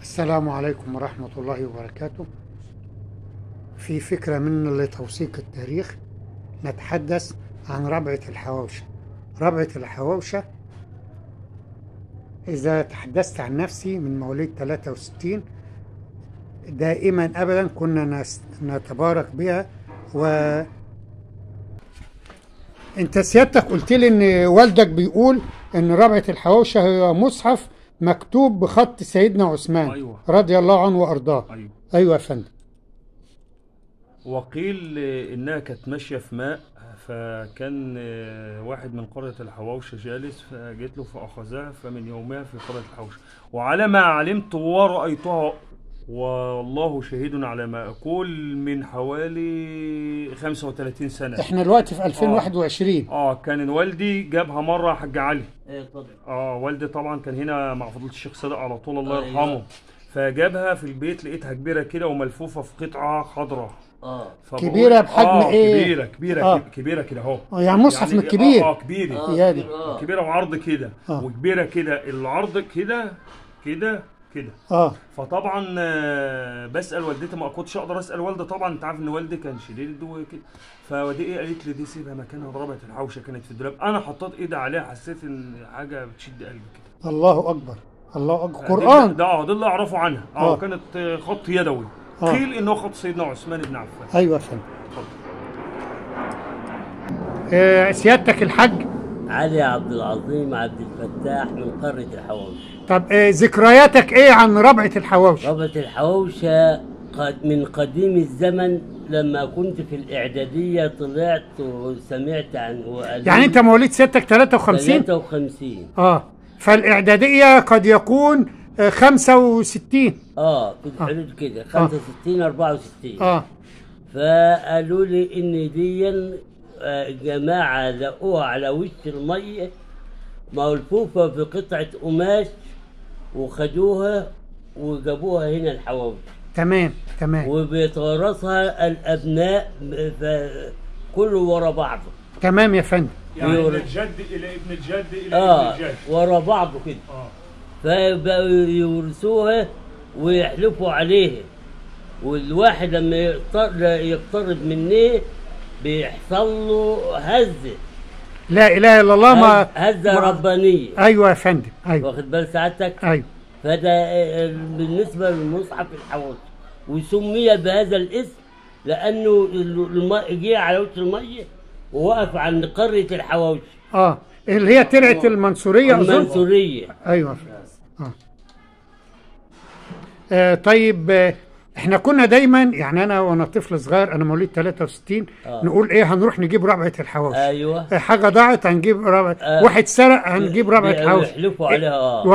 السلام عليكم ورحمة الله وبركاته في فكرة من لتوثيق التاريخ نتحدث عن ربعة الحواوشة ربعة الحواوشة إذا تحدثت عن نفسي من مواليد 63 دائما أبدا كنا نس- نتبارك بها و انت سيادتك قلت لي ان والدك بيقول ان ربعة الحواوشة هي مصحف مكتوب بخط سيدنا عثمان أيوة. رضي الله عنه وارضاه ايوه ايوه يا فندم وقيل آه، انها كانت ماشيه في ماء فكان آه، واحد من قريه الحواوشه جالس فجيت له فاخذها فمن يومها في قريه الحواوشه وعلى ما علمت ورايتها والله شهيد على ما اقول من حوالي 35 سنه احنا دلوقتي في 2021 اه كان والدي جابها مره يا حاج علي ايه طبعا اه والدي طبعا كان هنا مع فضيله الشيخ صادق على طول الله أيوة. يرحمه فجابها في البيت لقيتها كبيره كده وملفوفه في قطعه خضراء اه فبقول- كبيرة بحجم آه إيه؟ كبيرة كبيرة آه. آه. كبيرة كده اهو آه، يعني مصحف من آه, الكبير اه كبيرة اه يا دي. كبير، اه كبيرة وعرض كده آه. وكبيرة كده العرض كده كده كده اه فطبعا آه، بسال والدتي ما كنتش اقدر اسال والدي طبعا انت عارف ان والدي كان شديد وكده فودي ايه قالت لي دي سيبها مكانها ضربت الحوشه كانت في الدولاب انا حطيت ايدي عليها حسيت ان حاجه بتشد قلبي كده الله اكبر الله اكبر ده- قرآن ده اه ده اللي اعرفه عنها آه. اه كانت آه، خط يدوي آه. قيل انه خط سيدنا عثمان بن عفان ايوه يا فندم اتفضل آه سيادتك الحج علي عبد العظيم عبد الفتاح من قرية الحواوش طب آه ذكرياتك ايه عن ربعة الحواوشة ربة الحواوشة قد من قديم الزمن لما كنت في الإعدادية طلعت وسمعت عن وقالوا يعني انت مواليد سيادتك 53 53 اه فالاعدادية قد يكون آه 65 اه في الحدود كده 65 64 اه فقالوا لي ان دي آه، جماعه لقوها على وش الميه ملفوفه في قطعه قماش وخدوها وجابوها هنا الحواوش تمام تمام وبيتوارثها الابناء ف- كله ورا بعضه تمام يا فندم يعني يورد. من الجد الى ابن الجد الى اه ابن الجد ورا بعضه كده اه فبقوا يورثوها ويحلفوا عليها والواحد لما يقتر- يقترب منه بيحصل له هزه لا اله الا الله ما هز- هزه ما- ربانيه ايوه يا فندم ايوه واخد بال سعادتك ايوه فده آه، بالنسبه للمصحف الحواوشي وسمي بهذا الاسم لانه الم- جه على وش الميه ووقف عند قريه الحواوشي اه اللي هي ترعه المنصوريه اظن المنصوريه ايوه آه. آه طيب آه احنا كنا دايما يعني انا وانا طفل صغير انا مواليد 63 آه. نقول ايه هنروح نجيب ربعه الحواوشي ايوه آه، حاجه ضاعت هنجيب ربعه آه. واحد سرق هنجيب ربعه بي- حواوشي بيحلفوا عليها اه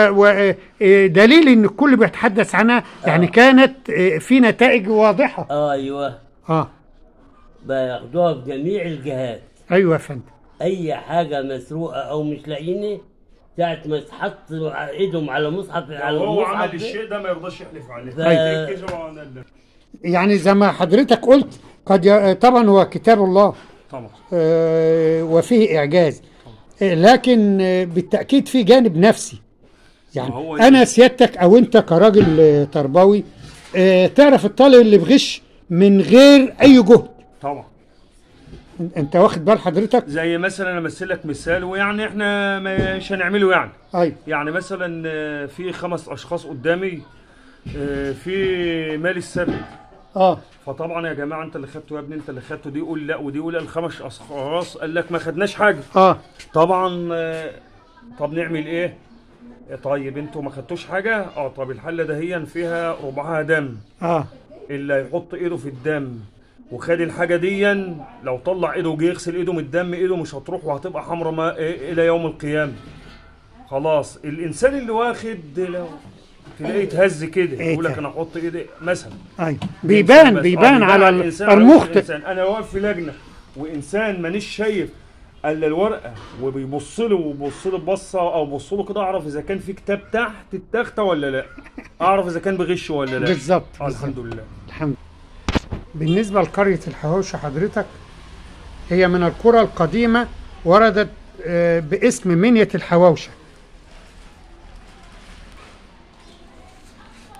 ودليل ان الكل بيتحدث عنها يعني كانت آه، في نتائج واضحه آه، ايوه اه بياخدوها في جميع الجهات ايوه يا فندم اي حاجه مسروقه او مش لاقينه ساعه ما تحط ايدهم على مصحف على لو هو عمل المصحف الشيء ده ما يرضاش يحلف عليه ف- هيتكسر على ال- يعني زي ما حضرتك قلت قد ي... طبعا هو كتاب الله طبعا آه، وفيه إعجاز آه، لكن آه، بالتأكيد في جانب نفسي يعني ما هو أنا سيادتك أو أنت كراجل آه، تربوي آه، تعرف الطالب اللي بغش من غير أي جهد طبعا أنت واخد بال حضرتك؟ زي مثلا امثل لك مثال ويعني احنا مش هنعمله يعني أيوه يعني مثلا آه، في خمس اشخاص قدامي آه، في مال السر أه فطبعا يا جماعه انت اللي خدته يا ابني انت اللي خدته دي يقول لا ودي يقول لا الخمس اشخاص قال لك ما خدناش حاجه أه طبعا آه، طب نعمل ايه طيب انتوا ما خدتوش حاجه اه طب الحله دهيا فيها ربعها دم أه اللي هيحط ايده في الدم وخد الحاجه ديا لو طلع ايده وجه يغسل ايده من الدم ايده مش هتروح وهتبقى حمرا ما إيه الى يوم القيامه خلاص الانسان اللي واخد لو تلاقيه يتهز كده إيه يقول لك ده؟ انا احط ايدي مثلا أيوه بيبان بس. بيبان آه، على الإنسان على وش المخطئ الإنسان. انا واقف في لجنه وانسان مانيش شايف الا الورقه وبيبص له وبص له بصه او بص له كده اعرف اذا كان في كتاب تحت التخته ولا لا اعرف اذا كان بغش ولا لا بالظبط آه بالظبط. الحمد لله الحمد بالنسبة لقرية الحواوشي حضرتك هي من القرى القديمة وردت آه، باسم منية الحواوشة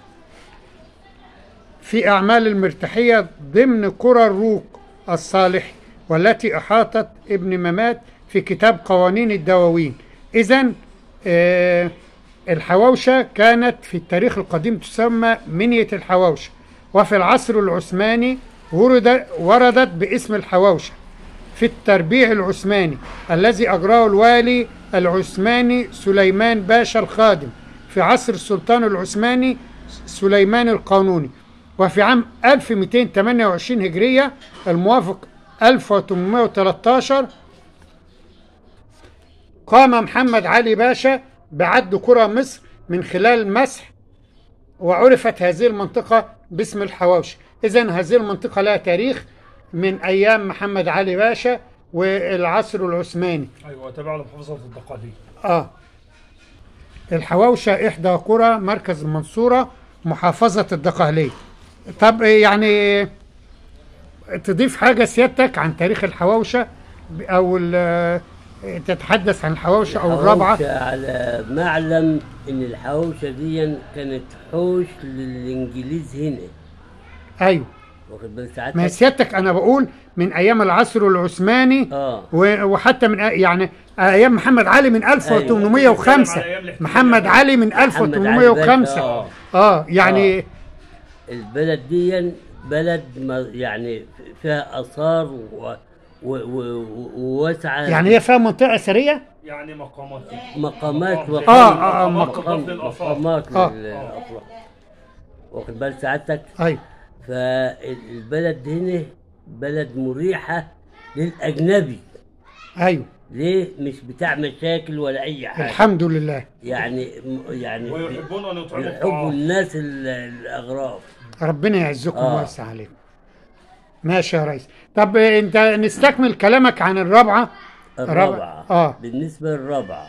في أعمال المرتاحية ضمن قرى الروق الصالح والتي أحاطت ابن ممات في كتاب قوانين الدواوين إذا الحواوشة كانت في التاريخ القديم تسمى منية الحواوشة وفي العصر العثماني ورد وردت باسم الحواوشة في التربيع العثماني الذي أجراه الوالي العثماني سليمان باشا الخادم في عصر السلطان العثماني سليمان القانوني وفي عام 1228 هجرية الموافق 1813 قام محمد علي باشا بعد قرى مصر من خلال مسح وعرفت هذه المنطقة باسم الحواوشي إذا هذه المنطقة لها تاريخ من أيام محمد علي باشا والعصر العثماني ايوه تابع لمحافظه الدقهليه آه الحواوشة إحدى قرى مركز المنصورة محافظة الدقهلية طب يعني تضيف حاجة سيادتك عن تاريخ الحواوشة أو ال- تتحدث عن الحواوشة أو الرابعة الحواوشة على معلم ان الحواوشة دي كانت حوش للانجليز هنا أيوه واخد بال ما هي ساعتها سيادتك أنا بقول من أيام العصر العثماني اه و- وحتى من أ- يعني ايام محمد علي من 1805 أيوة. أيام الاحتلال. محمد علي من محمد علي باشا، 1805 آه. اه يعني البلد دي بلد ما يعني فيها اثار و- و- و- وواسعه يعني هي فيها منطقه اثريه يعني مقامات مقامات مقام- آه، آه، مقامات مقام- تضاف للآثار. مقامات آه. للافراد واخد بال سعادتك ايوه فالبلد هنا بلد مريحه للاجنبي ايوه ليه مش بتاع مشاكل ولا اي حاجه الحمد لله يعني يعني ويحبون ان يطعموا يحبوا الطعام الناس ال- الاغراب ربنا يعزكم آه. ويوسع عليكم ماشي يا ريس طب انت نستكمل كلامك عن الرابعه الرابعه اه بالنسبه للرابعه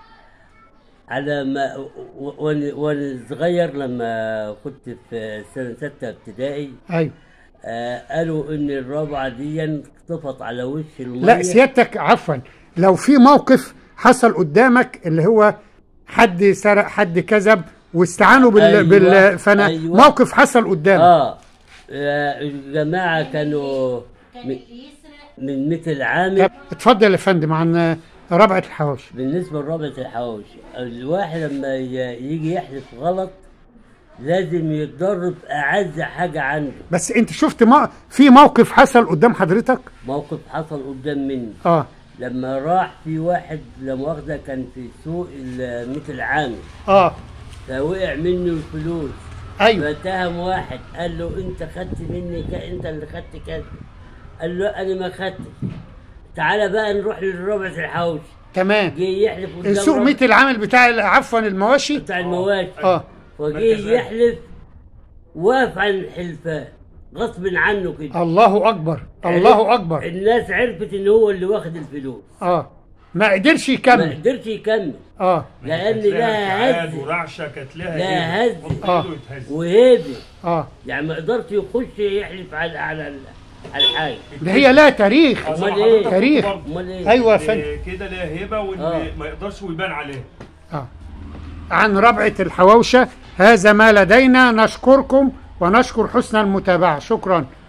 على ما و- وانا وانا صغير لما كنت في سنه سته ابتدائي ايوه آه قالوا ان الرابعه دي طفت على وش الميه لا سيادتك عفوا لو في موقف حصل قدامك اللي هو حد سرق حد كذب واستعانوا بال, أيوة، بال... فانا أيوة. موقف حصل قدامك اه آه، الجماعه كانوا من- من مثل عامر طب اتفضل يا فندم عن رابعه الحواوشي بالنسبة لرابطة الحواوشي الواحد لما ي- يجي يحلف غلط لازم يتدرب أعز حاجة عنده بس انت شفت ما في موقف حصل قدام حضرتك موقف حصل قدام مني اه لما راح في واحد لا مؤاخذة كان في سوق ال- مثل عامر اه فوقع منه الفلوس ايوه فاتهم واحد قال له انت خدت مني ك... انت اللي خدت كذا قال له انا ما خدتش تعالى بقى نروح لرابعة الحوش تمام جه يحلف قدام السوق رابعة- ميت العامل بتاع عفوا المواشي بتاع المواشي اه وجه مركز يحلف واقف عن الحلفان غصب عنه كده الله اكبر الله اكبر الناس عرفت ان هو اللي واخد الفلوس اه ما قدرش ما يكمل قدرش يكمل اه لان كانت لها لها ابتعاد هز ورعشه كانت لها لها إيه؟ هز. حط آه. إيده يتهز. وهيبه اه يعني ما قدرش يخش يحلف على على ال- على الحاجه ده هي لها تاريخ أصل أمال إيه؟ حضرتك تاريخ. برضه امال ايه ايوه يا فندم إيه كده لها هيبه وان آه. ما يقدرش ويبان عليه آه. عن ربعة الحواوشة هذا ما لدينا نشكركم ونشكر حسن المتابعة شكرا